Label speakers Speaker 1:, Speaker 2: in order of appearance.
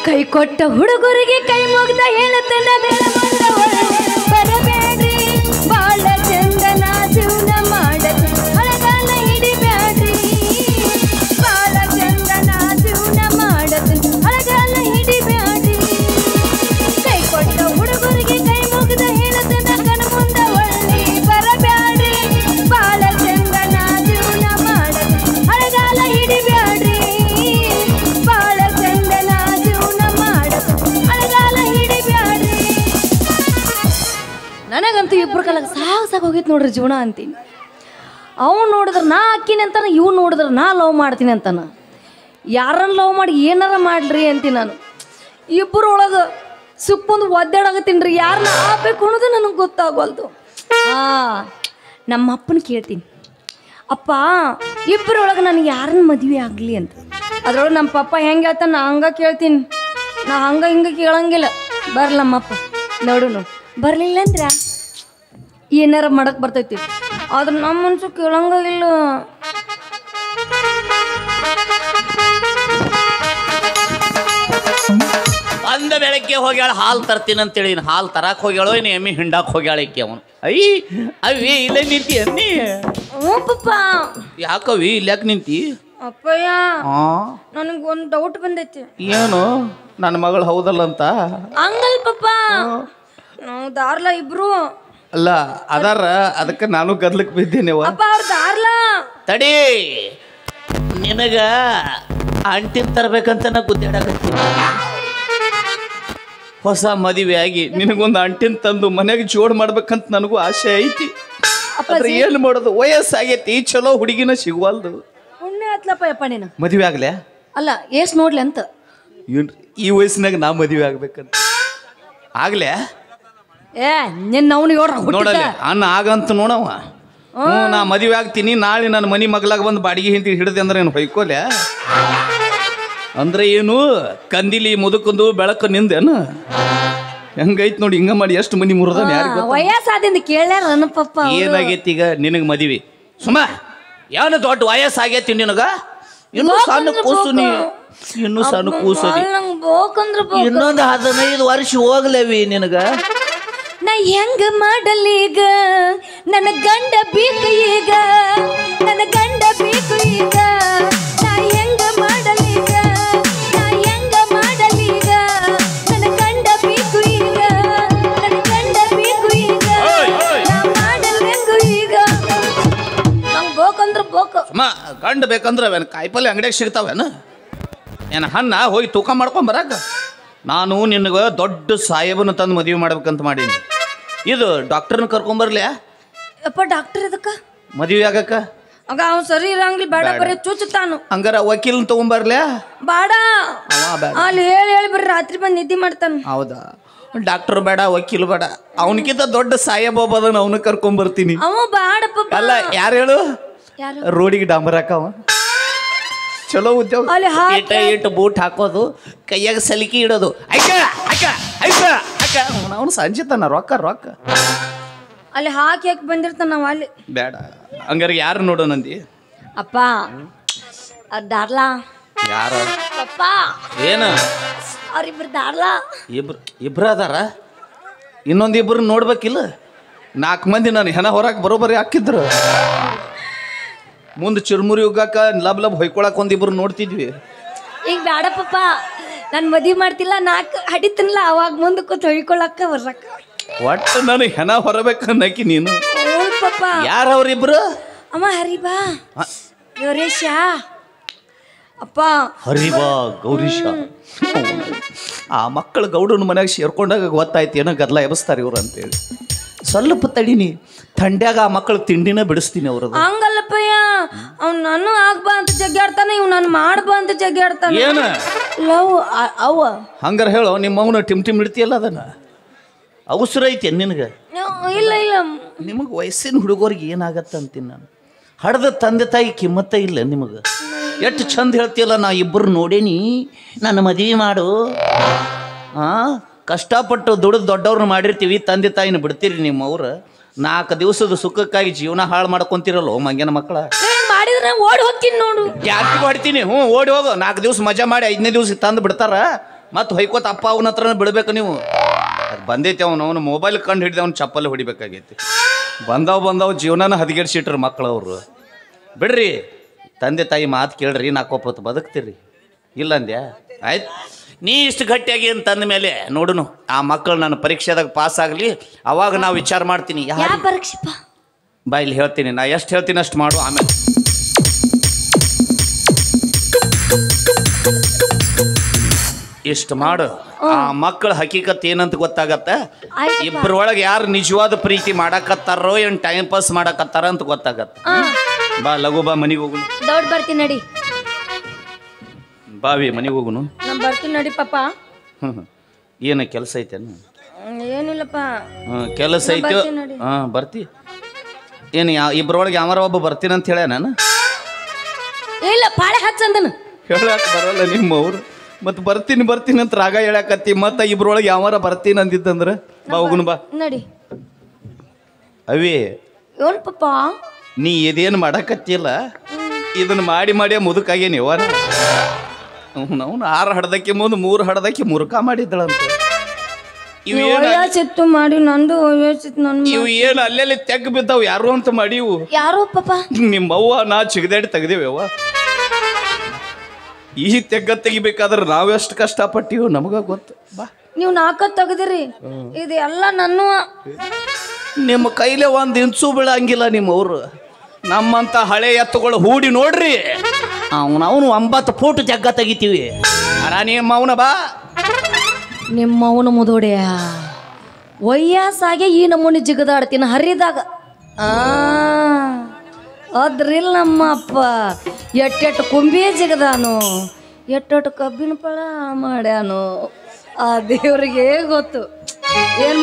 Speaker 1: ಕೈ ಕೊಟ್ಟ ಹುಡುಗರಿಗೆ ಕೈ ಮುಗ್ದ ಹೇಳುತ್ತನ ಬರಬೇಡ್ರಿ ಬಾಳ ಚಂದನ ಜೀವನ ಮಾಡತ್ ಹಳಗಾಲ ಹಿಡಿಬ್ಯಾಡ್ರಿ ಬಾಳ ಚಂದನ ಜೀವನ ಮಾಡತ್ ಹಳಗಾಲ ಹಿಡಿಬ್ಯಾಡ್ರಿ ಕೈ ಕೊಟ್ಟ ಹುಡುಗರಿಗೆ ಕೈ ಮುಗ್ದ ಹೇಳುತ್ತನ ಕಣ ಮುಂದ ಒಳ್ಳಿ ಬರಬ್ಯಾಡ್ರಿ ಬಾಳ ಚಂದನ ಜೀವನ ಮಾಡತ್ ಹಳಗಾಲ ಹಿಡಿಬ್ಯಾಡ್ರಿ ಬಾಳ ಚಂದನ ಜೀವನ ಮಾಡತ್ ಹಳಗಾಲ ಹಿಡಿಬ್ಯಾಡ್ರಿ ನನಗಂತೂ ಇಬ್ರು ಕಾಲಕ್ಕೆ ಸಾಕು ಸಾಕು ಹೋಗಿತ್ತು ನೋಡ್ರಿ ಜೀವನ ಅಂತೀನಿ ಅವ್ನು ನೋಡಿದ್ರೆ ನಾ ಅಕ್ಕಿನಿ ಅಂತಾನ ಇವ್ ನೋಡಿದ್ರೆ ನಾ ಲವ್ ಮಾಡ್ತೀನಿ ಅಂತಾನ ಯಾರನ್ನ ಲವ್ ಮಾಡಿ ಏನಾರ ಮಾಡ್ರಿ ಅಂತೀನಿ ನಾನು ಇಬ್ಬರು ಒಳಗೆ ಸುಕ್ಕೊಂದು ಒದ್ದಾಡಕತ್ತೀನಿ ರೀ ಯಾರನ್ನ ಆಗ್ಬೇಕು ಅನ್ನೋದು ನನಗೆ ಗೊತ್ತಾಗವಲ್ದು ಆ ನಮ್ಮ ಅಪ್ಪನ ಕೇಳ್ತೀನಿ ಅಪ್ಪ ಇಬ್ಬರೊಳಗೆ ನನಗೆ ಯಾರನ್ನ ಮದುವೆ ಆಗಲಿ ಅಂತ ಅದ್ರೊಳಗೆ ನಮ್ಮ ಪಪ್ಪ ಹೆಂಗೆ ಹೇಳ್ತಾನೆ ನಾ ಹಂಗೆ ಕೇಳ್ತೀನಿ ನಾ ಹಂಗೆ ಹಿಂಗೆ ಕೇಳಂಗಿಲ್ಲ ಬರಲ್ಲ ನಮ್ಮಪ್ಪ ನೋಡು ಬರಲಿಲ್ಲ ಅಂದ್ರ ಏನಾರ ಮಾಡಕ್ ಬರ್ತೈತಿ ಆದ್ರೆ ನಮ್ಮ ಮನ್ಸು ಕೇಳಂಗಿಲ್ಲ
Speaker 2: ಅಂದ ಬೆಳಗ್ಗೆ ಹೋಗ್ಯಾಳ ಹಾಲು ತರ್ತೀನಿ ಅಂತೇಳಿ ಇನ್ನು ಹಾಲು ತರಕ್ ಹೋಗ್ಯಾಳೋ ಇನ್ನು ಎಮ್ಮಿ ಹಿಂಡಾಕ್ ಹೋಗ್ಯಾಳ ಈಕೆ ಅವನು ಐ ಅವಿ ಇಲ್ಲೇ ನಿಂತಿ ಅನ್ನಿ
Speaker 1: ಹ್ಞೂ ಪಪ್ಪ
Speaker 2: ಯಾಕವಿ ಇಲ್ಯಾಕೆ ನಿಂತಿ
Speaker 1: ಅಪ್ಪಯ್ಯ
Speaker 2: ಆ
Speaker 1: ನನಗೆ ಒಂದು ಡೌಟ್ ಬಂದೈತಿ
Speaker 2: ಏನು ನನ್ನ ಮಗಳು ಹೌದಲ್ಲ ಅಂತ
Speaker 1: ಹಂಗಲ್ ಪಪ್ಪ ನಾವು ದಾರ್ಲ ಇಬ್ರು
Speaker 2: ಅಲ್ಲ ಅದಾರ ಅದಕ್ಕೆ ನಾನು ಗದ್ಲಕ್ ಬಿದ್ದೇನೆವ
Speaker 1: ಅಪ್ಪ ಅವ್ರ ದಾರ್ಲ
Speaker 2: ತಡಿ ನಿನಗ ಅಂಟಿನ ತರ್ಬೇಕಂತ ನಾ ಗುದ್ದಾಡಕತ್ತೀನಿ ಹೊಸ ಮದುವೆ ಆಗಿ ನಿನಗೊಂದು ಅಂಟಿನ ತಂದು ಮನೆಗೆ ಜೋಡ್ ಮಾಡ್ಬೇಕಂತ ನನಗೂ ಆಸೆ ಐತಿ ಆದ್ರೆ ಏನು ಮಾಡೋದು ವಯಸ್ಸಾಗೈತಿ ಚಲೋ ಹುಡುಗಿನ ಸಿಗುವಲ್ದು
Speaker 1: ಪುಣ್ಯ ಹತ್ಲಪ್ಪ ಯಪ್ಪ ನೀನು
Speaker 2: ಮದುವೆ ಆಗ್ಲೆ
Speaker 1: ಅಲ್ಲ ಎಷ್ಟ್ ನೋಡ್ಲಿ ಅಂತ
Speaker 2: ಇವ್ನ್ ಈ ವಯಸ್ಸಿನಾಗ ನಾ ಮದುವೆ ಆಗ್ಬೇಕಂತ ಆಗ್ಲೆ
Speaker 1: ಏ ನಿನ್ನ ಅವನಿಗೆ ನೋಡ್ರ
Speaker 2: ನೋಡಲ್ಲ ಅನ್ನ ಆಗಂತ ನೋಡವ ಹ್ಞೂ ನಾ ಮದುವೆ ಆಗ್ತೀನಿ ನಾಳೆ ನನ್ನ ಮನಿ ಮಗ್ಲಾಗ ಬಂದು ಬಾಡಿಗೆ ಹಿಂತಿ ಹಿಡ್ದೆ ಅಂದ್ರೆ ಏನು ಹೊಯ್ಕೋಲೆ ಅಂದ್ರೆ ಏನು ಕಂದಿಲಿ ಮುದುಕಂದು ಬೆಳಕು ನಿಂದೇನು ಹೆಂಗೈತ್ ನೋಡಿ ಹಿಂಗ ಮಾಡಿ ಎಷ್ಟು ಮಂದಿ ಮುರಿದಾನ ಯಾರಿಗ
Speaker 1: ವಯಸ್ಸಾದಿಂದ ಕೇಳ್ಯಾರ ನನ್ನ ಪಪ್ಪ ಅವ್ರು.
Speaker 2: ಏನಾಗೈತಿ ಈಗ ನಿನಗೆ ಮದುವೆ ಸುಮ ಏನು ದೊಡ್ಡ ವಯಸ್ಸಾಗೈತಿ ನಿನಗ ಇನ್ನೂ ಸಣ್ಣ ಕೂಸು ನೀ ಇನ್ನೂ ಸಣ್ಣ ಕೂಸು ನೀ.
Speaker 1: ಅಲ್ಲ, ನಂಗ್ ಬೋಕಂದ್ರ ಬೋ
Speaker 2: ಇನ್ನೊಂದು ಹದಿನೈದು ವರ್ಷ ಹೋಗ್ಲೇವಿ ನಿನಗ
Speaker 1: ನಾ ಹೆಂಗ ಮಾಡಲೀಗ ನನ್ನ ಗಂಡ ಬೇಕು ಈಗ ನನ್ನ ಗಂಡ ಬೇಕು ಈಗ ನಾ ಹೆಂಗ ಮಾಡಲೀಗ ನಾ ಹೆಂಗ ಮಾಡಲೀಗ ನನ್ನ ಗಂಡ ಬೇಕು ಈಗ ನನ್ನ ಗಂಡ ಬೇಕು ಈಗ ನಾ ಮಾಡಲ್ ಹೆಂಗು ಈಗ ನಂಗ್ ಬೋಕಂದ್ರ ಬೋಕ
Speaker 2: ಸುಮ್ಮ ಗಂಡ ಬೇಕಂದ್ರೆ ಅವೇನು ಕಾಯಿಪಲ್ಲೆ ಅಂಗಡಿಯಾಗ ಸಿಗ್ತಾವೇನು ಏನು ಹಣ್ಣ ಹೋಗಿ ತೂಕ ಮಾಡ್ಕೊಂಡ್ ಬರಾಕ ನಾನು ನಿನಗೆ ದೊಡ್ಡ ಸಾಹೇಬನ ತಂದು ಮದುವೆ ಮಾಡ್ಬೇಕಂತ ಮಾಡೀನಿ ಇದು ಡಾಕ್ಟರ್ನ ಕರ್ಕೊಂಬರ್ಲಿ
Speaker 1: ಯಪ್ಪ ಡಾಕ್ಟರ್ ಇದಕ್ಕ
Speaker 2: ಮದುವೆ ಆಗಕ್ಕ
Speaker 1: ಆಗ ಅವ್ನು ಸರಿ ಇರಂಗಿಲ್ಲ ಬೇಡ ಬರೀ ಚುಚ್ಚುತ್ತಾನು
Speaker 2: ಹಂಗಾರ ವಕೀಲನ್ ತಗೊಂಬರ್ಲ್ಯಾ
Speaker 1: ಬಾಡ
Speaker 2: ಅವ ಬೇಡ
Speaker 1: ಅಲ್ಲಿ ಹೇಳಿ ಹೇಳಿ ಬರ್ರಿ ರಾತ್ರಿ ಬಂದು ನಿದ್ದೆ ಮಾಡ್ತಾನ
Speaker 2: ಹೌದಾ ಡಾಕ್ಟರ್ ಬೇಡ ವಕೀಲ್ ಬೇಡ ಅವನಕ್ಕಿಂತ ದೊಡ್ಡ ಸಾಹೇಬ ಒಬ್ಬ ಅದನ್ನ ಅವನ ಕರ್ಕೊಂಬರ್ತೀನಿ
Speaker 1: ಅವ ಬಾಡ ಪಪ್ಪ
Speaker 2: ಅಲ್ಲ ಯಾರು ಹೇಳು
Speaker 1: ಯಾರು
Speaker 2: ರೋಡಿಗೆ ಡಾಂಬರ್ ಹಾಕವ ಚಲೋ ಉದ್ಯೋಗ
Speaker 1: ಅಲ್ಲಿ ಹಾಕಿ
Speaker 2: ಇಟ್ಟ ಇಟ್ಟು ಬೂಟ್ ಹಾಕೋದು ಕೈಯಾಗ ಸಲಿಕೆ ಇಡೋದು ಐಕ ಐಕ ಐಕ ಐಕ ಅವನು ಸಂಜೆ ತನ ರೊಕ್ಕ ರೊಕ್ಕ
Speaker 1: ಅಲ್ಲಿ ಹಾಕಿ ಹಾಕಿ ಬಂದಿರ್ತಾನ ನಾವ್ ಅಲ್ಲಿ
Speaker 2: ಬೇಡ ಹಂಗಾರೆ ಯಾರು ನೋಡೋ ನಂದಿ
Speaker 1: ಅಪ್ಪ ದಾರ್ಲಾ
Speaker 2: ಯಾರ
Speaker 1: ಪಪ್ಪ
Speaker 2: ಏನು
Speaker 1: ಅವ್ರಿಬ್ರು ದಾರ್ಲಾ
Speaker 2: ಇಬ್ರು ಇಬ್ರು ಅದಾರ ಇನ್ನೊಂದು ಇಬ್ರು ನೋಡ್ಬೇಕಿಲ್ಲ ನಾಲ್ಕು ಮಂದಿ ನಾನು ಹೆಣ ಹೊರಗೆ ಬರೋಬರಿ ಹಾಕಿದ್ರು ಮುಂದೆ ಚಿರುಮುರಿ ಉಗ್ಗಾಕ ಲಬ್ ಲಬ್ ಹೊಯ್ಕೊಳಕ್ ಒಂದಿಬ್ರು ನೋಡ್ತಿದ್ವಿ
Speaker 1: ಈಗ ಬೇಡ ಪಪ್ಪ ನಾನು ಮದ್ವಿ ಮಾಡ್ತಿಲ್ಲ ನಾಲ್ಕು ಹಡಿತನಲ್ಲ ಅವಾಗ ಮುಂದೆ ಕೂತ್ ಹೊಯ್ಕೊಳಕ್ಕ ಬರ್ರಕ್ಕ
Speaker 2: ಒಟ್ಟು ನಾನು ಹೆಣ ಹೊರಬೇಕನ್ನಕಿ ನೀನು
Speaker 1: ಹ್ಞೂ ಪಪ್ಪ
Speaker 2: ಯಾರು ಅವ್ರಿಬ್ರು
Speaker 1: ಅಮ್ಮ ಹರಿಬಾ ಯೋರೇಶ ಅಪ್ಪ
Speaker 2: ಹರಿಬಾ ಗೌರೀಶ ಆ ಮಕ್ಕಳು ಗೌಡನ ಮನ್ಯಾಗ ಸೇರ್ಕೊಂಡಾಗ ಗೊತ್ತಾಯ್ತು ಏನೋ ಗದ್ಲ ಎಬಸ್ತಾರೆ ಇವ್ರು ಅಂತೇಳಿ ಸ್ವಲ್ಪ ತಡೀನಿ ಥಂಡ್ಯಾಗ ಆ ಮಕ್ಕಳು ತಿಂಡಿನ ಬಿಡಿಸ್ತೀನಿ ಅವ್ರದ್ದು
Speaker 1: ಹಂಗಲ್ಲಪ್ಪಯ್ಯ ಅವ್ನು ನಾನು ಆಗ್ಬಾ ಅಂತ ಜಗ್ಗಾಡ್ತಾನೆ ಇವ್ ನಾನು ಮಾಡ್ಬಾ ಅಂತ ಜಗ್ಗಾಡ್ತಾನೆ
Speaker 2: ಏನು
Speaker 1: ಲವ್ ಅವ
Speaker 2: ಹಂಗಾರೆ ಹೇಳೋ ನಿಮ್ಮ ಅವನು ಟಿಮ್ ಟಿಮ್ ಇಡ್ತೀಯಲ್ಲ ಅದನ್ನ ಅವಸರ ಐತೆ ನಿನಗೆ
Speaker 1: ಇಲ್ಲ ಇಲ್ಲ
Speaker 2: ನಿಮಗೆ ವಯಸ್ಸಿನ ಹುಡುಗರಿಗೆ ಏನಾಗತ್ತೆ ಅಂತೀನಿ ನಾನು ಹಡ್ದ ತಂದೆ ತಾಯಿ ಕಿಮ್ಮತ್ತ ಇಲ್ಲ ನಿಮಗೆ ಎಷ್ಟು ಚಂದ ಹೇಳ್ತೀಯಲ್ಲ ನಾ ಇಬ್ಬರು ನೋಡೇನಿ ನನ್ನ ಮದುವೆ ಮಾಡು ಹಾಂ ಕಷ್ಟಪಟ್ಟು ದುಡಿದು ದೊಡ್ಡವ್ರನ್ನ ಮಾಡಿರ್ತೀವಿ ತಂದೆ ತಾಯಿನ ಬಿಡ್ತೀರಿ ನಿಮ್ಮವ್ರು ನಾಲ್ಕು ದಿವಸದ ಸುಖಕ್ಕಾಗಿ ಜೀವನ ಹಾಳು ಮಾಡ್ಕೊಂತೀರಲ್ಲ ಮಂಗನ ಮಕ್ಕಳ
Speaker 1: ನೀವ್ ಮಾಡಿದ್ರೆ ನಾ ಓಡಿ ಹೋಗ್ತೀನಿ ನೋಡು
Speaker 2: ಯಾಕೆ ಹೊಡ್ತೀನಿ ಹ್ಞೂ ಓಡಿ ಹೋಗು ನಾಲ್ಕು ದಿವಸ ಮಜಾ ಮಾಡಿ ಐದನೇ ದಿವಸ ತಂದು ಬಿಡ್ತಾರ ಮತ್ತು ಹೊಯ್ಕೋತ ಅಪ್ಪ ಅವನ ಹತ್ರನೇ ಬಿಡ್ಬೇಕು ನೀವು ಅದು ಬಂದೈತಿ ಅವನು ಅವನು ಮೊಬೈಲ್ ಕಂಡು ಹಿಡಿದು ಅವ್ನು ಚಪ್ಪಲಿ ಹೊಡಿಬೇಕಾಗೈತಿ ಬಂದವ್ ಬಂದವ್ ಜೀವನನ ಹದಗೆಡ್ಸಿಟ್ರು ಮಕ್ಕಳು ಅವರು ಬಿಡ್ರಿ ತಂದೆ ತಾಯಿ ಮಾತು ಕೇಳ್ರಿ ನಾಕೋಪತ್ತು ಬದುಕ್ತೀರಿ ಇಲ್ಲ ಅಂದ್ಯಾ ಆಯ್ತು ನೀ ಇಷ್ಟು ಗಟ್ಟಿಯಾಗಿ ಅಂತಂದ ಮೇಲೆ ನೋಡುನು ಆ ಮಕ್ಕಳು ನನ್ನ ಪರೀಕ್ಷೆದಾಗ ಪಾಸ್ ಆಗಲಿ ಅವಾಗ ನಾವು ವಿಚಾರ ಮಾಡ್ತೀನಿ
Speaker 1: ಯಾ
Speaker 2: ಯಾರು
Speaker 1: ಪರೀಕ್ಷೆಪ್ಪ
Speaker 2: ಬಾ ಇಲ್ಲಿ ಹೇಳ್ತೀನಿ ನಾ ಎಷ್ಟು ಹೇಳ್ತೀನಿ ಅಷ್ಟು ಮಾಡು ಆಮೇಲೆ ಇಷ್ಟು ಮಾಡು ಆ ಮಕ್ಕಳ ಹಕೀಕತ್ ಏನಂತ ಗೊತ್ತಾಗತ್ತ
Speaker 1: ಆಯ್ತಪ್ಪ.
Speaker 2: ಇಬ್ಬರೊಳಗೆ ಯಾರು ನಿಜವಾದ ಪ್ರೀತಿ ಮಾಡಕತ್ತಾರೋ ಏನ್ ಟೈಮ್ ಪಾಸ್ ಮಾಡಕತ್ತಾರ ಅಂತ ಗೊತ್ತಾಗತ್ತ
Speaker 1: ಆ
Speaker 2: ಬಾ ಲಘು ಬಾ ಮನಿಗೆ ಹೋಗುನು
Speaker 1: ದೌಡ್ ಬರ್ತೀನಿ ನಡಿ
Speaker 2: ಬಾವಿ ಮನಿಗೆ ಹೋಗುನು
Speaker 1: ನಾ ಬರ್ತೀನಿ ನಡಿ ಪಾಪ
Speaker 2: ಹ್ಮ್ ಹ್ಮ್. ಏನು ಕೆಲಸ ಐತೇನು
Speaker 1: ಹ್ಮ್, ಏನಿಲ್ಲಪ್ಪ
Speaker 2: ಹ್ಮ್ ಕೆಲಸ
Speaker 1: ನಾ
Speaker 2: ಐತೆ
Speaker 1: ಬರ್ತೀನಿ ನೋಡಿ.
Speaker 2: ಹಾ ಬರ್ತಿ ಏನು ಯಾವ ಇಬ್ಬರೊಳಗೆ ಯಾವಾರ ಒಬ್ಬ ಬರ್ತೀನಿ ಅಂತ ಹೇಳ ನಾನು
Speaker 1: ಇಲ್ಲ ಪಾಳೆ ಹಚ್ಚಂದನು
Speaker 2: ಹೇಳಕ್ ಬರಲ್ಲ ನಿಮ್ಮವ್ರು ಮತ್ತೆ ಬರ್ತೀನಿ ಬರ್ತೀನಿ ಅಂತ ರಾಗ ಹೇಳಕತ್ತಿ ಮತ್ತೆ ಇಬ್ರೊಳಗೆ ಯಾವಾರ ಬರ್ತೀನಿ ಅಂದಿತ್ತಂದ್ರ ಬಾ ಹೋಗುನು ಬಾ
Speaker 1: ನಡಿ
Speaker 2: ಅವಿ
Speaker 1: ಏನ್ ಪಾಪ
Speaker 2: ನೀ ಇದೇನು ಮಾಡಕತ್ತಿಲ್ಲ ಇದನ್ನ ಮಾಡಿ ಮಾಡಿ ಮುದುಕಾಗೇನಿ ಅವನ ಅವನು ಆರು ಹಡ್ದಕ್ಕೆ ಮುಂದೆ ಮೂರು ಹಡ್ದಕ್ಕೆ ಮುರುಕ ಮಾಡಿದ್ದಳಂತ ಇವು ಏನು
Speaker 1: ವಯಸ್ಸಿತ್ತು ಮಾಡಿ ನಂದು ವಯಸ್ಸಿತ್ತು ನನ್
Speaker 2: ಇವು ಏನು ಅಲ್ಲೆಲ್ಲಿ ತೆಗ್ ಬಿದ್ದಾವ್ ಯಾರು ಅಂತ ಮಾಡಿವು
Speaker 1: ಯಾರೋ ಪಾಪ
Speaker 2: ನಿಮ್ಮ ಅವ್ವ ನಾ ಚಿಗದಾಡಿ ತೆಗ್ದೇವ್ಯವ ಈ ತೆಗ್ಗ ತೆಗಿಬೇಕಾದ್ರೆ ನಾವೆಷ್ಟು ಕಷ್ಟಪಟ್ಟಿವು ನಮಗ ಗೊತ್ತು ಬಾ
Speaker 1: ನೀವು ನಾಲ್ಕ ತೆಗ್ದಿರಿ ಇದು ಎಲ್ಲ ನನ್ನ
Speaker 2: ನಿಮ್ಮ ಕೈಲೇ ಒಂದು ಇಂಚು ಬೀಳಂಗಿಲ್ಲ ನಿಮ್ಮವ್ರು ನಮ್ಮಂತ ಹಳೆ ಎತ್ತುಗಳು ಹೂಡಿ ನೋಡ್ರಿ ಅವನವನು ಒಂಬತ್ತು ಫೂಟ್ ಜಗ್ಗ ತೆಗಿತೀವಿ ಅರ ನಿಮ್ಮ ಅವನ ಬಾ
Speaker 1: ನಿಮ್ಮ ಅವನ ಮುದೋಡ್ಯ ವಯಸ್ಸಾಗೆ ಈ ನಮೂನಿ ಜಿಗದಾಡ್ತೀನಿ ಹರಿದಾಗ ಆ ಅದ್ರಿಲ್ಲ ನಮ್ಮ ಅಪ್ಪ ಎಟ್ಟೆಟ್ಟು ಕುಂಬಿ ಜಿಗದಾನು ಎಟ್ಟೆಟ್ಟು ಕಬ್ಬಿನ ಪಳ ಮಾಡ್ಯಾನು ಆ ದೇವ್ರಿಗೆ ಗೊತ್ತು ಏನು